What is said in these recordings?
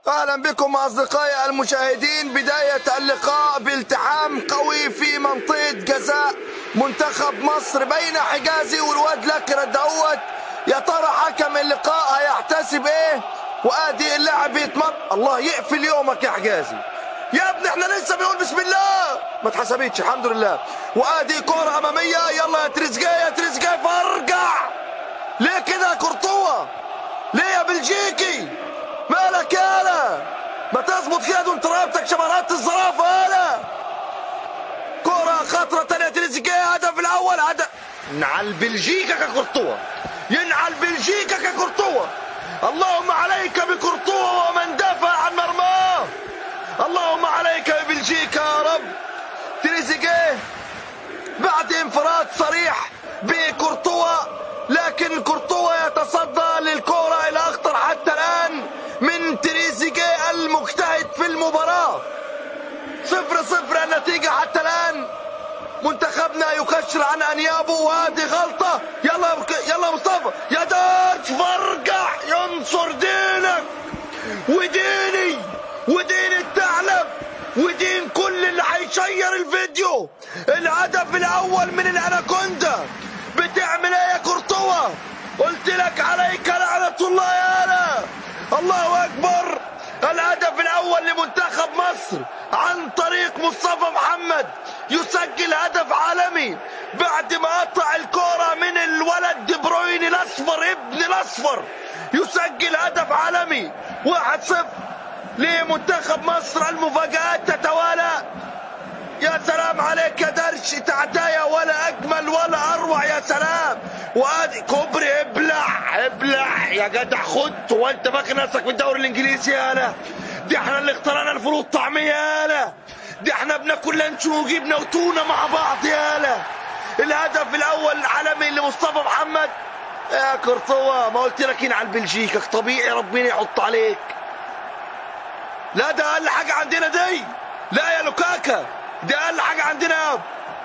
اهلا بكم اصدقائي المشاهدين بدايه اللقاء بالتحام قوي في منطقه جزاء منتخب مصر بين حجازي والواد لكرة دوت يا ترى حكم اللقاء هيحتسب ايه وادي اللاعب بيتمر الله يقفل يومك يا حجازي يا ابني احنا لسه بنقول بسم الله ما اتحسبتش الحمد لله وادي كرة اماميه يلا يا تريزيجيه يا تريزيجيه فارجع ليه كده يا كورتوا ليه يا بلجيكي مالك يالا ما تظبط كده دون رقبتك شمارات الزرافه يالا كرة خطرة تانية تريزيجيه هدف الأول هدف نعل بلجيكا ككورتوا ينعل بلجيكا ككورتوا اللهم عليك بكورتوا ومن دافع عن مرماه اللهم عليك ببلجيكا يا رب تريزيجيه بعد انفراد صريح بكورتوا لكن كورتوا يتصدى للكرة الأخطر حتى الآن من تريزيجيه المجتهد في المباراة صفر صفر النتيجة حتى الآن منتخبنا يكشر عن أنيابه وهذه غلطة يلا يلا مصطفى يا دارج فرقع ينصر دينك وديني ودين الثعلب ودين كل اللي هيشير الفيديو الهدف الأول من الأناكوندا بتعمل ايه يا كورتوا قلت لك عليك لعنة الله يا أنا الله أكبر الهدف الأول لمنتخب مصر عن طريق مصطفى محمد يسجل هدف عالمي بعد ما قطع الكرة من الولد دي بروين الأصفر ابن الأصفر يسجل هدف عالمي 1-0 لمنتخب مصر المفاجآت تتوالى يا سلام عليك يا درش تعدايا ولا اجمل ولا اروع يا سلام وادي كوبري ابلع ابلع يا جدع خد وانت فاكر نفسك في الدوري الانجليزي يالا دي احنا اللي اخترعنا الفول الطعميه يالا دي احنا بناكل لانشو وجبنه وتونه مع بعض يالا الهدف الاول العالمي لمصطفى محمد يا كرطوة ما قلت لك ينعل بلجيكا طبيعي ربنا يحط عليك لا ده اقل حاجه عندنا دي لا يا لوكاكا دي اقل حاجه عندنا يا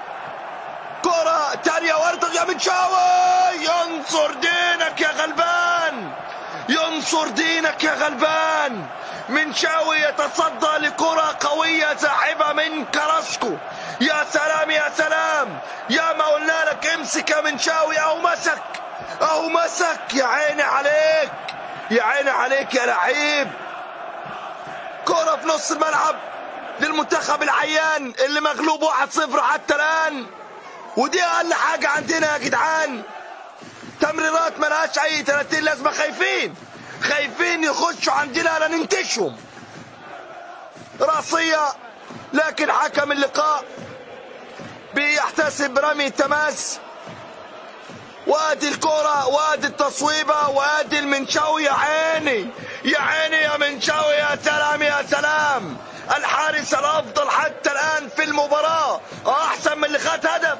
كرة تانية وارتق يا منشاوي ينصر دينك يا غلبان ينصر دينك يا غلبان منشاوي يتصدى لكرة قوية ساحبة من كراسكو يا سلام يا سلام يا ما قلنا لك امسك يا منشاوي او مسك او مسك يا عيني عليك يا عيني عليك يا لعيب كرة في نص الملعب للمنتخب العيان اللي مغلوب 1-0 حتى الان ودي اقل حاجه عندنا يا جدعان تمريرات ملهاش اي 30 لازمه خايفين خايفين يخشوا عندنا لا ننتشهم راسيه لكن حكم اللقاء بيحتسب رمي التماس وادي الكرة وادي التصويبة وادي المنشاوي يا عيني يا عيني يا منشاوي يا سلام يا سلام الحارس الافضل حتى الان في المباراة احسن من اللي خد هدف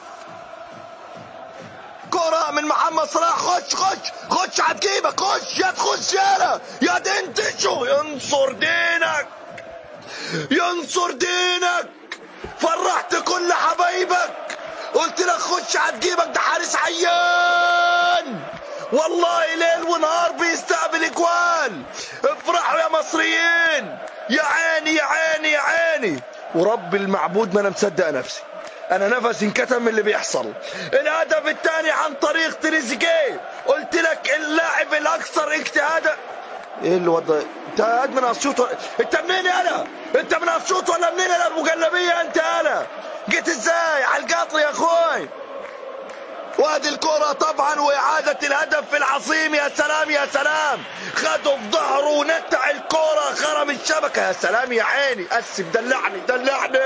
كرة من محمد صلاح خش خش خش هتجيبك خش يا تخش يالا يا دنتشو ينصر دينك ينصر دينك فرحت كل حبايبك قلت لك خش هتجيبك ده حارس عيان والله ليل ونهار بيستقبل اجوال افرحوا يا مصريين يا عيني يا عيني يا عيني ورب المعبود ما انا مصدق نفسي انا نفسي انكتم من اللي بيحصل الهدف الثاني عن طريق تريزيجيه قلت لك اللاعب الاكثر اجتهادا ايه اللي وضع انت قاعد من اسيوط ولا- انت منين انا انت من اسيوط ولا منين انا ابو جلابيه انت انا جيت ازاي على القطر يا اخوي وادي الكرة طبعا وإعادة الهدف في العصيم يا سلام يا سلام خده في ظهره ونتع الكرة خرم الشبكة يا سلام يا عيني أسف دلعني دلعني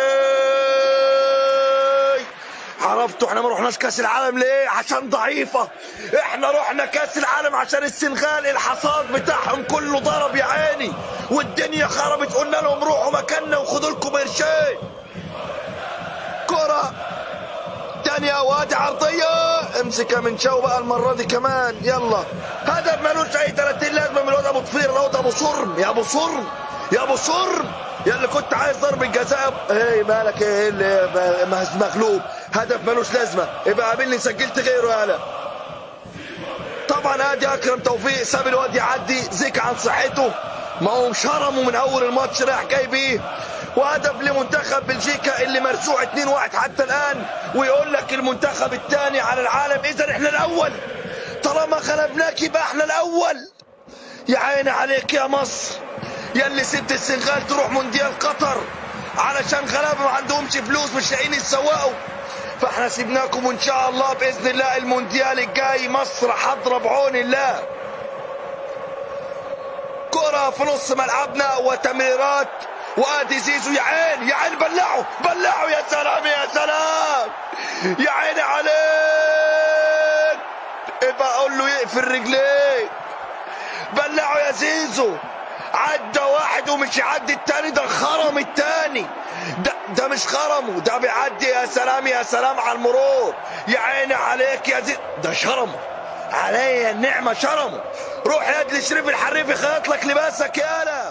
عرفتوا احنا ما رحناش كاس العالم ليه عشان ضعيفة احنا رحنا كاس العالم عشان السنغال الحصاد بتاعهم كله ضرب يا عيني والدنيا خربت قلنا لهم روحوا مكاننا وخدوا لكم قرشين كرة تانية وادي عرضية امسكها من شو بقى المرة دي كمان يلا هدف ملوش أي 30 لازمة من الواد أبو طفير الواد أبو صرم يا أبو صرم يا أبو صرم يا اللي كنت عايز ضرب الجزاء ايه مالك ايه اللي م- مغلوب هدف ملوش لازمة يبقى قابلني سجلت غيره يالا طبعا ادي اكرم توفيق ساب الواد يعدي زيك عن صحته ما هو شرموا من اول الماتش رايح جاي بيه وهدف لمنتخب بلجيكا اللي مرسوع 2-1 حتى الان ويقول لك المنتخب الثاني على العالم اذا احنا الاول طالما غلبناك يبقى احنا الاول يا عيني عليك يا مصر يا اللي سبت السنغال تروح مونديال قطر علشان غلابه ما عندهمش فلوس مش لاقيين يتسوقوا فاحنا سيبناكم وان شاء الله باذن الله المونديال الجاي مصر حاضره بعون الله كرة في نص ملعبنا وتمريرات وادي زيزو يا عين يا عين بلعوا بلعوا يا سلام يا سلام يا عيني عليك ابقى اقول له يقفل رجليه بلعوا يا زيزو عدى واحد ومش يعدي التاني ده خرم التاني ده ده مش خرمه ده بيعدي يا سلام يا سلام على المرور يا عيني عليك يا زيزو ده شرمه عليا النعمه شرمه روح يا ادلي شريف الحريف يخيط لك لباسك يالا